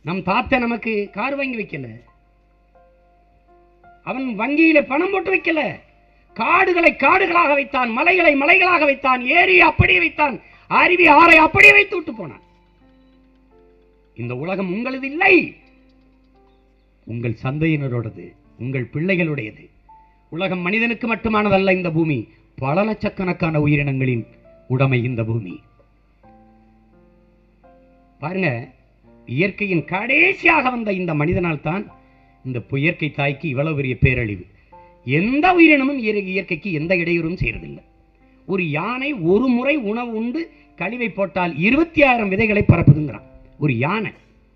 நம் தாத்தா நமக்கு கார் வாங்கி வைக்கல அவன் வங்கியில பணம் போட்டு வைக்கல காடுகளை காடுகளாக வைத்தான் மலைகளை மலைகளாக வைத்தான் ஏரி அப்படியே வைத்தான் அருவி ஆறை அப்படியே வைத்து விட்டு போனான் இந்த உலகம் உங்களது இல்லை உங்கள் சந்தையினரோடது உங்கள் பிள்ளைகளுடையது உலகம் மனிதனுக்கு மட்டுமானதல்ல இந்த பூமி பல லட்சக்கணக்கான உயிரினங்களின் உடைமை இந்த பூமி பாருங்க இயற்கையின் கடைசியாக வந்த இந்த மனிதனால் தான் இந்த இயற்கை தாய்க்கு இவ்வளவு பெரிய பேரழிவு எந்த உயிரினமும் இயற்கை- இயற்கைக்கு எந்த இடையூறும் செய்யறதில்லை ஒரு யானை ஒரு முறை உணவு உண்டு கழிவை போட்டால் இருபத்தி ஆயிரம் விதைகளை பரப்புதுங்கிறான் ஒரு யானை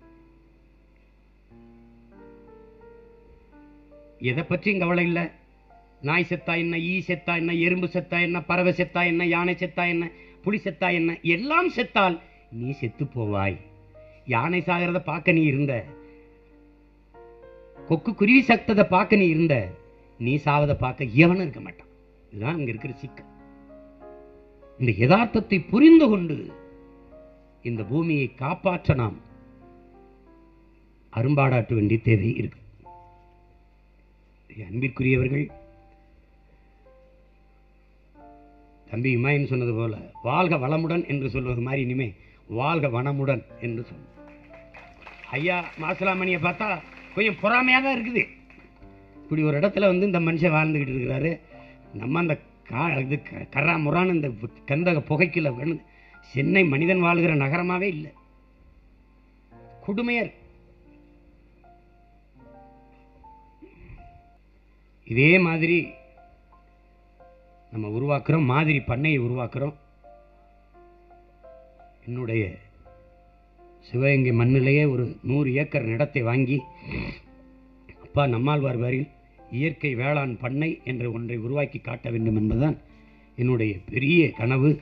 எதை பற்றியும் கவலை இல்லை நாய் செத்தா என்ன ஈ செத்தா என்ன எறும்பு செத்தா என்ன பறவை செத்தா என்ன யானை செத்தா என்ன புலி செத்தா என்ன எல்லாம் செத்தால் நீ செத்து போவாய் யானை சாகிறத பார்க்க நீ இருந்த கொக்கு குருவி சத்ததை பார்க்க நீ இருந்த நீ சாவதை பார்க்க எவனும் இருக்க மாட்டான் இதுதான் அங்க இருக்கிற சிக்கல் இந்த யதார்த்தத்தை புரிந்து கொண்டு இந்த பூமியை காப்பாற்ற நாம் அரும்பாடாட்ட வேண்டிய தேவை இருக்கு அன்பிற்குரியவர்கள் தம்பி இமாயின் சொன்னது போல வாழ்க வளமுடன் என்று சொல்வது மாதிரி இனிமே வாழ்க வனமுடன் என்று சொன்ன ஐயா மாசலாமணியை பார்த்தா கொஞ்சம் பொறாமையாக தான் இருக்குது இப்படி ஒரு இடத்துல வந்து இந்த மனுஷன் வாழ்ந்துக்கிட்டு இருக்கிறாரு நம்ம அந்த கா இது க- கர்ரா முறான்னு இந்த கந்தக புகைக்குள்ள விழுந்து சென்னை மனிதன் வாழ்கிற நகரமாவே இல்லை கொடுமையர் இதே மாதிரி நம்ம உருவாக்குறோம் மாதிரி பண்ணையை உருவாக்குறோம் என்னுடைய சிவகங்கை மண்ணிலேயே ஒரு நூறு ஏக்கர் நிலத்தை வாங்கி அப்பா நம்மாழ்வார் வரில் இயற்கை வேளாண் பண்ணை என்ற ஒன்றை உருவாக்கி காட்ட வேண்டும் என்பதுதான் என்னுடைய பெரிய கனவு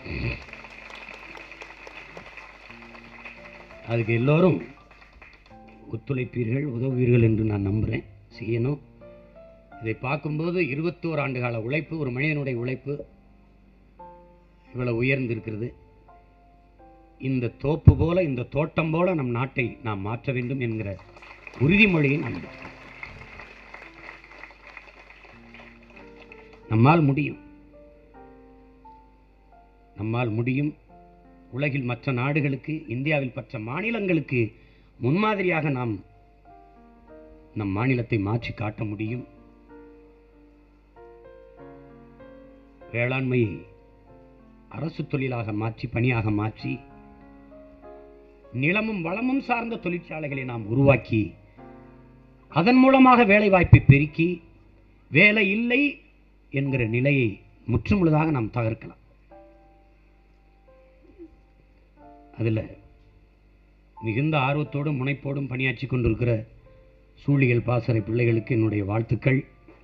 அதுக்கு எல்லோரும் ஒத்துழைப்பீர்கள் உதவுவீர்கள் என்று நான் நம்புகிறேன் செய்யணும் இதை பார்க்கும்போது இருபத்தோரு ஆண்டு கால உழைப்பு ஒரு மனிதனுடைய உழைப்பு இவ்வளவு உயர்ந்திருக்கிறது இந்த தோப்பு போல இந்த தோட்டம் போல நம் நாட்டை நாம் மாற்ற வேண்டும் என்கிற உறுதிமொழியை நாம் எடுக்கிறோம். நம்மால் முடியும் நம்மால் முடியும் உலகில் மற்ற நாடுகளுக்கு இந்தியாவில் மற்ற மாநிலங்களுக்கு முன்மாதிரியாக நாம் நம் மாநிலத்தை மாற்றி காட்ட முடியும் வேளாண்மையை அரசு தொழிலாக மாற்றி பணியாக மாற்றி நிலமும் வளமும் சார்ந்த தொழிற்சாலைகளை நாம் உருவாக்கி அதன் மூலமாக வேலை வாய்ப்பை பெருக்கி வேலை இல்லை என்கிற நிலையை முற்றுமுழுதாக நாம் தகர்க்கலாம் அதில் மிகுந்த ஆர்வத்தோடும் முனைப்போடும் பணியாற்றி கொண்டிருக்கிற சூழியல் பாசறை பிள்ளைகளுக்கு என்னுடைய வாழ்த்துக்கள்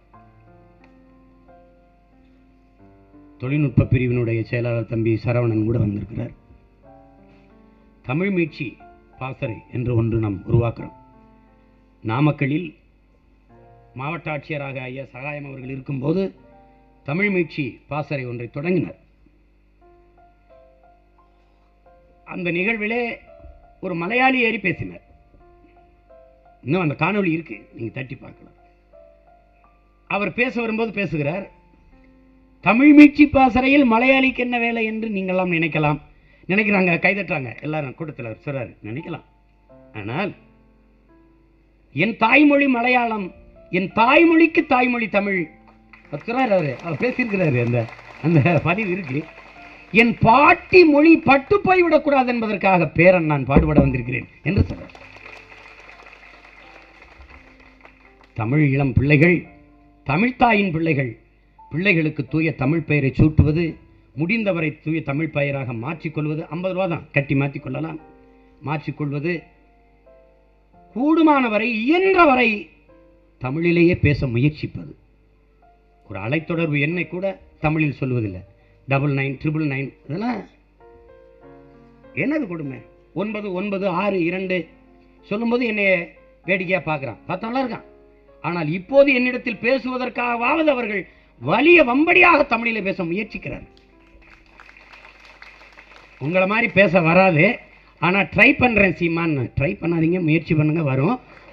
தொழில்நுட்ப பிரிவினுடைய செயலாளர் தம்பி சரவணன் கூட வந்திருக்கிறார் தமிழ் மீட்சி பாசறை என்று ஒன்று நாம் உருவாக்குறோம் நாமக்கலில் மாவட்ட ஆட்சியராக ஐயா சகாயம் அவர்கள் இருக்கும்போது தமிழ் மீட்சி பாசறை ஒன்றை தொடங்கினர் அந்த நிகழ்விலே ஒரு மலையாளி ஏறி பேசினார் இன்னும் அந்த காணொளி இருக்கு நீங்க தட்டி பார்க்கலாம் அவர் பேச வரும்போது பேசுகிறார் தமிழ் மீட்சி பாசறையில் மலையாளிக்கு என்ன வேலை என்று நீங்களாம் நினைக்கலாம் நினைக்கிறாங்க கைதட்டுறாங்க எல்லாரும் கூட்டத்தில் அவர் சொல்றாரு நினைக்கலாம் ஆனால் என் தாய்மொழி மலையாளம் என் தாய்மொழிக்கு தாய்மொழி தமிழ் அவர் சொல்றாரு அவரு அவர் பேசியிருக்கிறாரு அந்த அந்த பதிவு இருக்கு என் பாட்டி மொழி பட்டு போய்விடக்கூடாது என்பதற்காக பேரன் நான் பாடுபட வந்திருக்கிறேன் என்று சொல்றார் தமிழ் இளம் பிள்ளைகள் தமிழ்த்தாயின் பிள்ளைகள் பிள்ளைகளுக்கு தூய தமிழ் பெயரை சூட்டுவது முடிந்தவரை தூய தமிழ் பெயராக மாற்றிக்கொள்வது ஐம்பது ரூபா தான் கட்டி மாற்றிக் கொள்ளலாம் மாற்றிக்கொள்வது கூடுமானவரை இயன்றவரை தமிழிலேயே பேச முயற்சிப்பது ஒரு அலைத்தொடர்பு எண்ணை கூட தமிழில் சொல்வதில்லை டபுள் நைன் ட்ரிபிள் நைன் இதெல்லாம் என்னது கொடுமை ஒன்பது ஒன்பது ஆறு இரண்டு சொல்லும்போது என்னைய வேடிக்கையாக பார்க்குறான் பார்த்தவங்களா இருக்கான் ஆனால் இப்போது என்னிடத்தில் பேசுவதற்காகவாவது அவர்கள் வலிய வம்படியாக தமிழிலே பேச முயற்சிக்கிறார் உங்களை மாதிரி பேச வராது ஆனா ட்ரை பண்றேன் சீமான்னு ட்ரை பண்ணாதீங்க முயற்சி பண்ணுங்க வரும்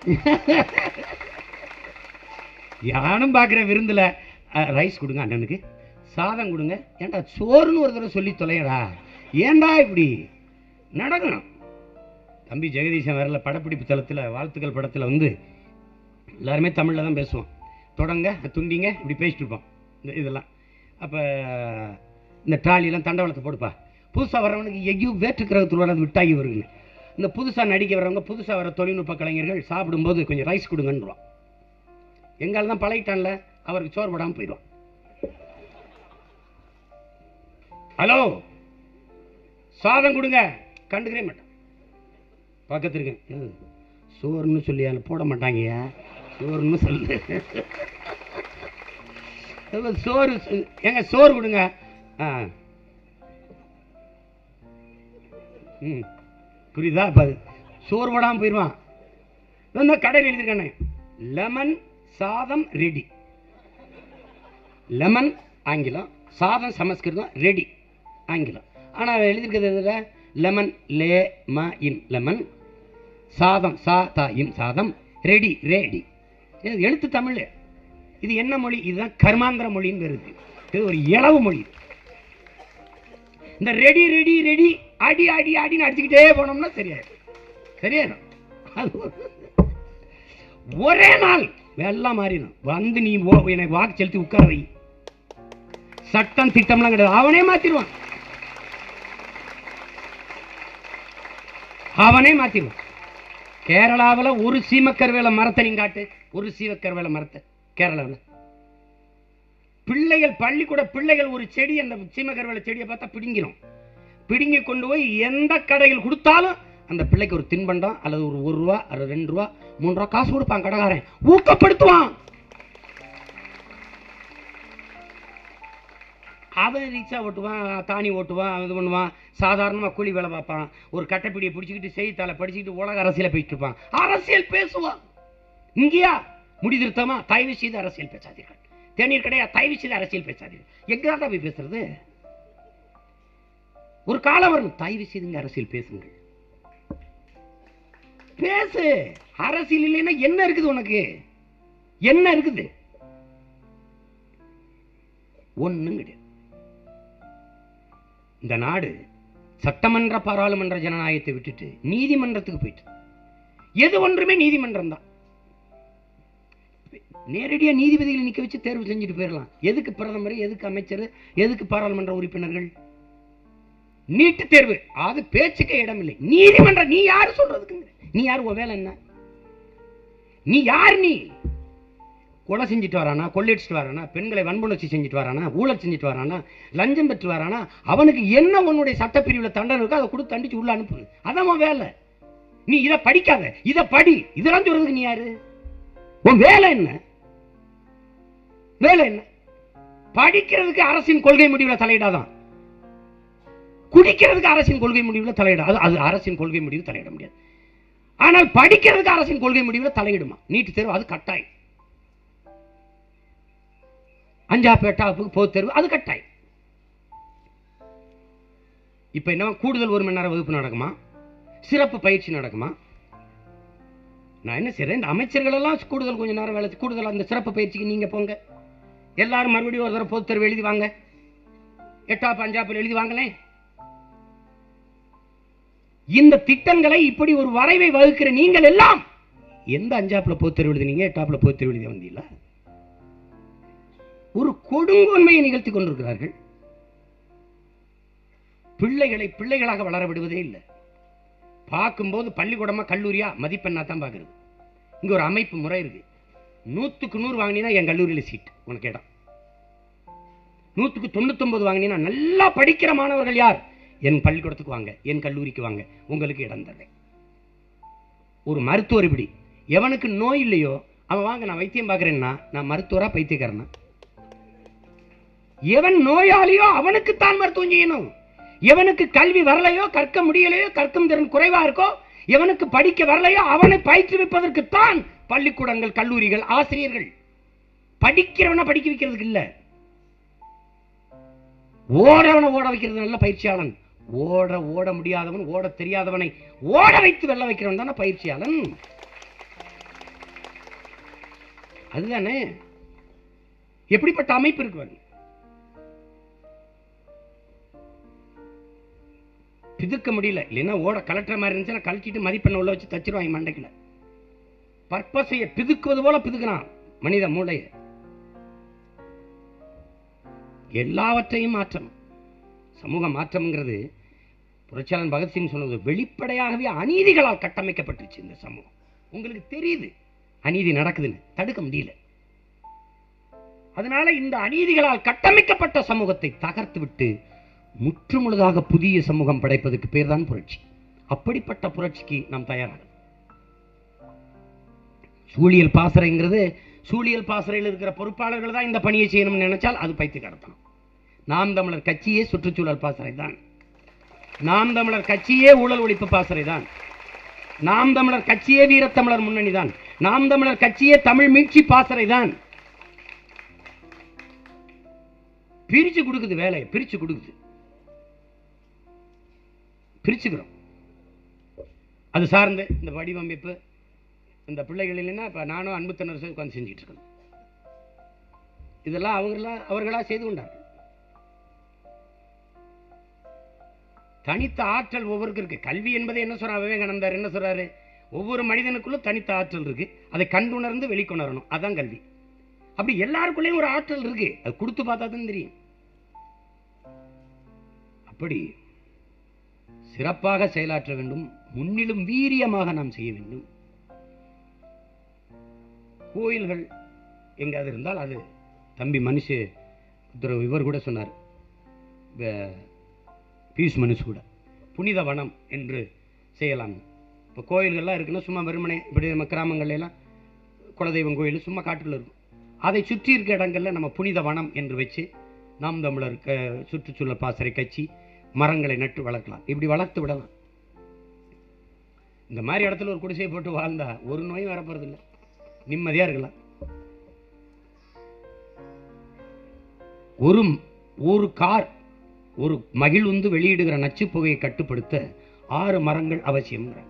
யானும் பார்க்குற விருந்துல ரைஸ் கொடுங்க அண்ணனுக்கு சாதம் கொடுங்க ஏன்டா சோறுன்னு ஒரு தடவை சொல்லி தொலையடா ஏன்டா இப்படி நடக்கணும் தம்பி ஜெகதீசன் வரல படப்பிடிப்பு தளத்தில் வாழ்த்துக்கள் படத்தில் வந்து எல்லாருமே தமிழில் தான் பேசுவோம் தொடங்க துண்டிங்க இப்படி பேசிட்டு இருப்போம் இந்த இதெல்லாம் அப்போ இந்த ட்ராலியெல்லாம் தண்டவாளத்தை போடுப்பா புதுசாக வர்றவனுக்கு எங்கேயும் வேற்றுக்கிறதுக்கு வராது விட்டாகி வருங்க இந்த புதுசாக நடிக்க வர்றவங்க புதுசாக வர தொழில்நுட்ப கலைஞர்கள் சாப்பிடும்போது கொஞ்சம் ரைஸ் கொடுங்கன்றான் எங்கால தான் பழகிட்டான்ல அவருக்கு சோறு போடாமல் போயிடுவான் ஹலோ சாதம் கொடுங்க கண்டுக்கவே மாட்டான் பக்கத்து இருக்கேன் ஏய், சோறுன்னு சொல்லி அதில் போட மாட்டாங்கய்யா சோறுன்னு சொல்லு அப்ப சோறு ஏங்க சோறு கொடுங்க ஆ ம் புரியுதா இப்போ சோறு போடாமல் போயிடுவான் இந்த கடையில் எழுதியிருக்கானே லெமன் சாதம் ரெடி லெமன் ஆங்கிலம் சாதம் சமஸ்கிருதம் ரெடி ஆங்கிலம் ஆனால் எழுதியிருக்கிறது எதில் லெமன் லே ம இன் லெமன் சாதம் சா தா இம் சாதம் ரெடி ரேடி இது எழுத்து தமிழ் இது என்ன மொழி இதுதான் கர்மாந்திர மொழின்னு வருது இது ஒரு இளவு மொழி இந்த ரெடி ரெடி ரெடி அடி அடி அடின்னு அடிச்சுக்கிட்டே போனோம்னா சரியாயிடும் சரியாயிடும் அது ஒரு- ஒரே நாள் எல்லாம் மாறிடும் வந்து நீ ஓ- எனக்கு வாக்கு செலுத்தி உட்கார வை சட்டம் திட்டம்லாம் கிடையாது அவனே மாத்திடுவான் அவனே மாத்திடுவான் கேரளாவில் ஒரு சீமக்கருவேல மரத்தை நீங்க காட்டு ஒரு சீமக்கருவேல மரத்தை கேரளாவில் பிள்ளைகள் பள்ளிக்கூட பிள்ளைகள் ஒரு செடி அந்த சீமக்கருவேல செடியை பார்த்தா பிடுங்கிரும் பிடுங்கி கொண்டு போய் எந்த கடையில் கொடுத்தாலும் அந்த பிள்ளைக்கு ஒரு தின்பண்டம் அல்லது ஒரு ஒரு ரூபா அல்லது ரெண்டு ரூபா மூணு ரூபா காசு கொடுப்பான் கடைக்காரன் ஊக்கப்படுத்துவான் அவன் ரிக்ஷா ஓட்டுவான் தானி ஓட்டுவான் இது பண்ணுவான் சாதாரணமாக கூலி வேலை பார்ப்பான் ஒரு கட்டைப்பிடியை பிடிச்சிக்கிட்டு செய்தித்தாளை படிச்சுக்கிட்டு உலக அரசியலை போயிட்டு இருப்பான் அரசியல் பேசுவான் இங்கேயா முடிதிருத்தமா தயவு செய்து அரசியல் பேசாதீர்கள் தேநீர் கடையா தயவு செய்து அரசியல் பேசாதீர்கள் எங்கதான் போய் பேசுறது ஒரு காலம் வரும் தயவு செய்து இங்க அரசியல் பேசுங்கள் பேசு அரசியல் இல்லைன்னா என்ன இருக்குது உனக்கு என்ன இருக்குது ஒண்ணும் கிடையாது இந்த நாடு சட்டமன்ற பாராளுமன்ற ஜனநாயகத்தை விட்டுட்டு நீதிமன்றத்துக்கு போயிட்டு எது ஒன்றுமே நீதிமன்றம் தான் நேரடியா நீதிபதிகளை நிக்க வச்சு தேர்வு செஞ்சுட்டு போயிடலாம் எதுக்கு பிரதமர் எதுக்கு அமைச்சர் எதுக்கு பாராளுமன்ற உறுப்பினர்கள் நீட்டு தேர்வு அது பேச்சுக்கே இடம் இல்லை நீதிமன்றம் நீ யாரு சொல்றதுக்கு நீ யார் உன் வேலை என்ன நீ யார் நீ கொலை செஞ்சுட்டு வரானா கொள்ளையடிச்சிட்டு வரானா பெண்களை வன்புணர்ச்சி செஞ்சுட்டு வரானா ஊழல் செஞ்சுட்டு வரானா லஞ்சம் பெற்று வரானா அவனுக்கு என்ன உன்னுடைய சட்டப்பிரிவில் தண்டனை இருக்கோ அதை கொடுத்து தண்டிச்சு உள்ள அனுப்பு அதான் உன் வேலை நீ இதை படிக்காத இதை படி இதெல்லாம் சொல்றதுக்கு நீ யாரு உன் வேலை என்ன வேலை என்ன படிக்கிறதுக்கு அரசின் கொள்கை முடிவில் தலையிடாதான் குடிக்கிறதுக்கு அரசின் கொள்கை முடிவில் தலையிட அது அது அரசின் கொள்கை முடிவில் தலையிட முடியாது ஆனால் படிக்கிறதுக்கு அரசின் கொள்கை முடிவில் தலையிடுமா நீட்டு தேர்வு அது கட்டாயம் அஞ்சாப்பு எட்டாப்புக்கு பொது தேர்வு அது கட்டாயம் இப்ப என்ன கூடுதல் ஒரு மணி நேரம் வகுப்பு நடக்குமா சிறப்பு பயிற்சி நடக்குமா நான் என்ன செய்றேன் இந்த அமைச்சர்கள் எல்லாம் கூடுதல் கொஞ்ச நேரம் வேலை கூடுதல் அந்த சிறப்பு பயிற்சிக்கு நீங்க போங்க எல்லாரும் மறுபடியும் ஒரு தடவை பொது தேர்வு எழுதி வாங்க எட்டாப்பு அஞ்சாப்பில் எழுதி வாங்களேன் இந்த திட்டங்களை இப்படி ஒரு வரைவை வகுக்கிற நீங்கள் எல்லாம் எந்த அஞ்சாப்புல பொது தேர்வு எழுதினீங்க எட்டாப்புல பொது தேர்வு எழுதி வந்தீங்களா ஒரு கொடுங்கோன்மையை நிகழ்த்தி கொண்டிருக்கிறார்கள் பிள்ளைகளை பிள்ளைகளாக வளர விடுவதே இல்லை பார்க்கும்போது பள்ளிக்கூடமா கல்லூரியா மதிப்பெண்ணா தான் பார்க்கறது இங்க ஒரு அமைப்பு முறை இருக்கு நூத்துக்கு நூறு வாங்கினீங்கன்னா என் கல்லூரியில சீட் உனக்கு இடம் நூத்துக்கு தொண்ணூத்தொன்பது வாங்கினீங்கன்னா நல்லா படிக்கிற மாணவர்கள் யார் என் பள்ளிக்கூடத்துக்கு வாங்க என் கல்லூரிக்கு வாங்க உங்களுக்கு இடம் தர்றேன் ஒரு மருத்துவர் இப்படி எவனுக்கு நோய் இல்லையோ அவன் வாங்க நான் வைத்தியம் பார்க்கறேன்னா நான் மருத்துவரா பைத்தியக்காரனா எவன் நோயாளியோ அவனுக்குத்தான் மருத்துவம் செய்யணும் எவனுக்கு கல்வி வரலையோ கற்க முடியலையோ கற்கும் திறன் குறைவா இருக்கோ எவனுக்கு படிக்க வரலையோ அவனை பயிற்றுவிப்பதற்குத்தான் பள்ளிக்கூடங்கள் கல்லூரிகள் ஆசிரியர்கள் படிக்கிறவனை படிக்க வைக்கிறதுக்கு இல்ல ஓடவனை ஓட வைக்கிறது நல்ல பயிற்சியாளன் ஓட ஓட முடியாதவன் ஓட தெரியாதவனை ஓட வைத்து வெல்ல வைக்கிறவன் தானே பயிற்சியாளன் அதுதானே எப்படிப்பட்ட அமைப்பு இருக்கு பாருங்க பிதுக்க முடியல இல்லைன்னா ஓட கலட்டுற மாதிரி இருந்துச்சுன்னா கழட்டிட்டு மதிப்பெண்ணை உள்ள வச்சு தச்சிருவாங்க மண்டைக்குள்ள பர்பஸைய பிதுக்குவது போல பிதுக்குறான் மனித மூளைய எல்லாவற்றையும் மாற்றணும் சமூக மாற்றம்ங்கிறது புரட்சியாளன் பகத்சிங் சொன்னது வெளிப்படையாகவே அநீதிகளால் கட்டமைக்கப்பட்டுச்சு இந்த சமூகம் உங்களுக்கு தெரியுது அநீதி நடக்குதுன்னு தடுக்க முடியல அதனால இந்த அநீதிகளால் கட்டமைக்கப்பட்ட சமூகத்தை தகர்த்து விட்டு முற்றுமுழுதாக புதிய சமூகம் படைப்பதற்கு பேர் தான் புரட்சி அப்படிப்பட்ட புரட்சிக்கு நாம் தயாராகணும் சூழியல் பாசறைங்கிறது சூழியல் பாசறையில் இருக்கிற பொறுப்பாளர்கள் தான் இந்த பணியை செய்யணும்னு நினைச்சால் அது பைத்து கடத்தணும் நாம் தமிழர் கட்சியே சுற்றுச்சூழல் பாசறை தான் நாம் தமிழர் கட்சியே ஊழல் ஒழிப்பு பாசறை தான் நாம் தமிழர் கட்சியே வீரத்தமிழர் முன்னணி தான் நாம் தமிழர் கட்சியே தமிழ் மீட்சி பாசறை தான் பிரிச்சு கொடுக்குது வேலையை பிரிச்சு கொடுக்குது பிரிச்சுக்கிறோம் அது சார்ந்து இந்த வடிவமைப்பு இந்த பிள்ளைகள் இல்லைன்னா இப்போ நானும் அன்பு திணறு உட்காந்து செஞ்சுட்டு இருக்கணும் இதெல்லாம் அவர்களா அவர்களா செய்து கொண்டார்கள் தனித்த ஆற்றல் ஒவ்வொருக்கு இருக்கு கல்வி என்பது என்ன சொல்றா விவேகானந்தர் என்ன சொல்றாரு ஒவ்வொரு மனிதனுக்குள்ள தனித்த ஆற்றல் இருக்கு அதை கண்டுணர்ந்து வெளிக்கொணரணும் அதான் கல்வி அப்படி எல்லாருக்குள்ளேயும் ஒரு ஆற்றல் இருக்கு அது கொடுத்து பார்த்தா தான் தெரியும் அப்படி சிறப்பாக செயலாற்ற வேண்டும் முன்னிலும் வீரியமாக நாம் செய்ய வேண்டும் கோயில்கள் எங்காவது இருந்தால் அது தம்பி மனுஷ உத்தரவு இவர் கூட சொன்னார் வே- பியூஷ் மனுஷ் கூட புனித வனம் என்று செய்யலாம் இப்போ கோயில்கள்லாம் இருக்குன்னா சும்மா வெறுமனே இப்படி நம்ம கிராமங்கள்ல எல்லாம் குலதெய்வம் கோயில் சும்மா காட்டுக்குள்ள இருக்கும் அதை சுற்றி இருக்க இடங்கள்ல நம்ம புனித வனம் என்று வச்சு நாம் தமிழர் க- சுற்றுச்சூழல் பாசறை கட்சி மரங்களை நட்டு வளர்க்கலாம் இப்படி வளர்த்து விடலாம் இந்த மாதிரி இடத்துல ஒரு குடிசை போட்டு வாழ்ந்தா ஒரு நோயும் வரப்போறது இல்லை நிம்மதியா இருக்கலாம் ஒரு ஒரு கார் ஒரு மகிழ்வுந்து வெளியிடுகிற நச்சுப் புகையை கட்டுப்படுத்த ஆறு மரங்கள் அவசியம்ங்கிறாங்க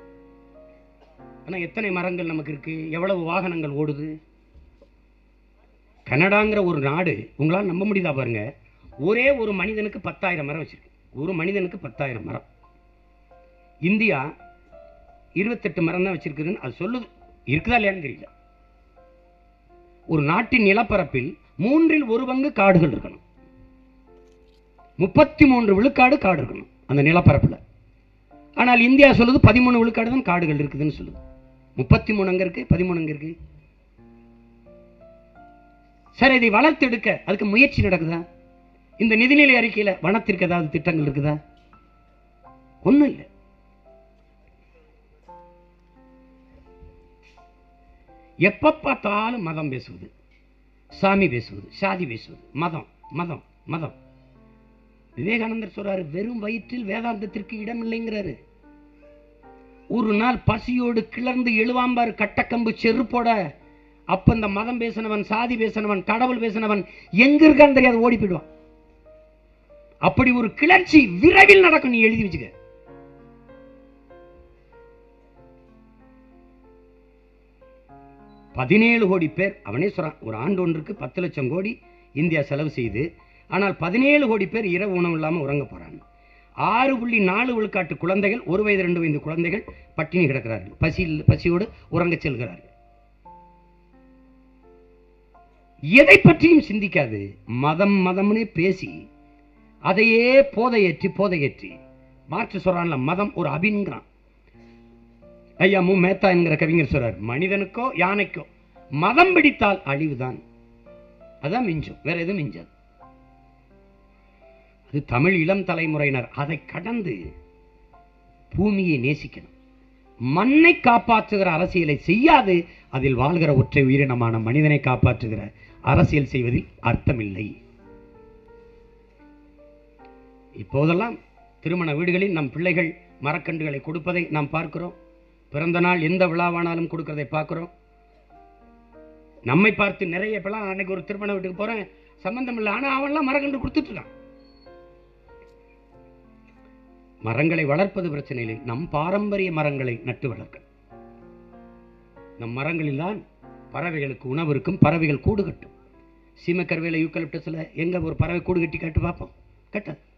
ஆனா எத்தனை மரங்கள் நமக்கு இருக்கு எவ்வளவு வாகனங்கள் ஓடுது கனடாங்கிற ஒரு நாடு உங்களால் நம்ப முடியுதா பாருங்க ஒரே ஒரு மனிதனுக்கு பத்தாயிரம் மரம் வச்சிருக்கு ஒரு மனிதனுக்கு பத்தாயிரம் மரம் இந்தியா இருபத்தெட்டு மரம் தான் வச்சிருக்குதுன்னு அது சொல்லுது இருக்குதா இல்லையான்னு தெரியல ஒரு நாட்டின் நிலப்பரப்பில் மூன்றில் ஒரு பங்கு காடுகள் இருக்கணும் முப்பத்தி மூன்று விழுக்காடு காடு இருக்கணும் அந்த நிலப்பரப்புல ஆனால் இந்தியா சொல்லுது பதிமூணு விழுக்காடு தான் காடுகள் இருக்குதுன்னு சொல்லுது முப்பத்தி மூணு அங்க இருக்கு பதிமூணு அங்க இருக்கு சரி இதை வளர்த்தெடுக்க அதுக்கு முயற்சி நடக்குதா இந்த நிதிநிலை அறிக்கையில வனத்திற்கு ஏதாவது திட்டங்கள் இருக்குதா ஒண்ணும் இல்லை எப்ப பார்த்தாலும் மதம் பேசுவது சாமி பேசுவது சாதி பேசுவது மதம் மதம் மதம் விவேகானந்தர் சொல்றாரு வெறும் வயிற்றில் வேதாந்தத்திற்கு இடம் இல்லைங்கிறாரு ஒரு நாள் பசியோடு கிளர்ந்து எழுவாம்பாரு கட்டக்கம்பு செருப்போட அப்ப இந்த மதம் பேசினவன் சாதி பேசினவன் கடவுள் பேசினவன் எங்க இருக்கான்னு தெரியாது ஓடி போயிடுவான் அப்படி ஒரு கிளர்ச்சி விரைவில் நடக்கும் நீ எழுதி வச்சுக்க பதினேழு கோடி பேர் அவனே சொல்றான் ஒரு ஆண்டு ஒன்றுக்கு பத்து லட்சம் கோடி இந்தியா செலவு செய்து ஆனால் பதினேழு கோடி பேர் இரவு உணவு இல்லாம உறங்க போறாங்க ஆறு புள்ளி நாலு விழுக்காட்டு குழந்தைகள் ஒரு வயது ரெண்டு வயது குழந்தைகள் பட்டினி கிடக்கிறார்கள் பசியில் பசியோடு உறங்கச் செல்கிறார்கள் எதை பற்றியும் சிந்திக்காது மதம் மதம்னே பேசி அதையே போதையேற்றி போதையேற்றி மாற்று சொல்றான்ல மதம் ஒரு அபின்கிறான் ஐயா மு மேத்தா என்கிற கவிஞர் சொல்றார் மனிதனுக்கோ யானைக்கோ மதம் பிடித்தால் அழிவுதான் அதான் மிஞ்சும் வேற எதுவும் மிஞ்சாது அது தமிழ் இளம் தலைமுறையினர் அதை கடந்து பூமியை நேசிக்கணும் மண்ணை காப்பாற்றுகிற அரசியலை செய்யாது அதில் வாழ்கிற ஒற்றை உயிரினமான மனிதனை காப்பாற்றுகிற அரசியல் செய்வதில் அர்த்தமில்லை இப்போதெல்லாம் திருமண வீடுகளில் நம் பிள்ளைகள் மரக்கன்றுகளை கொடுப்பதை நாம் பார்க்கிறோம் பிறந்த நாள் எந்த விழாவானாலும் கொடுக்கறதை பார்க்கிறோம் நம்மை பார்த்து நிறைய இப்பெல்லாம் அன்னைக்கு ஒரு திருமண வீட்டுக்கு போறேன் சம்பந்தம் இல்லை ஆனா அவன்லாம் மரக்கன்று கொடுத்துட்டு இருக்கான் மரங்களை வளர்ப்பது பிரச்சனை இல்லை நம் பாரம்பரிய மரங்களை நட்டு வளர்க்க நம் மரங்களில் தான் பறவைகளுக்கு உணவு இருக்கும் பறவைகள் கூடு கட்டும் சீமக்கருவேல யூக்கலிப்டஸில் எங்க ஒரு பறவை கூடு கட்டி கட்டு பார்ப்போம் கட்டாது